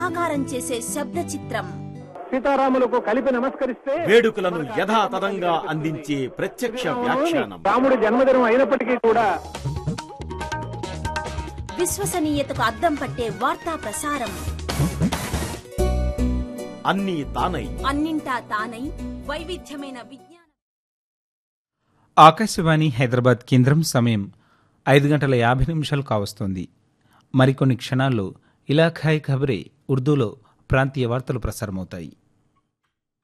ఆకారం చేసే శబ్ద చిత్రం సీతారాములకు కలిపి నమస్కరిస్తే వేడుకలను యథాతథంగా అందించే ప్రత్యక్ష వ్యాఖ్యానం రాముడి జన్మదినం అయినప్పటికీ కూడా విశ్వసనీయతకు అద్దం పట్టే వార్తా ప్రసారం అన్నీ తానై అన్నింటా తానై వైవిధ్యమైన విజ్ఞాన ఆకాశవాణి హైదరాబాద్ కేంద్రం సమయం ఐదు గంటల యాభై నిమిషాలు కావస్తోంది మరికొన్ని క్షణాల్లో ఇలాఖాయ్ ఖబరే ఉర్దూలో ప్రాంతీయ వార్తలు ప్రసారమవుతాయి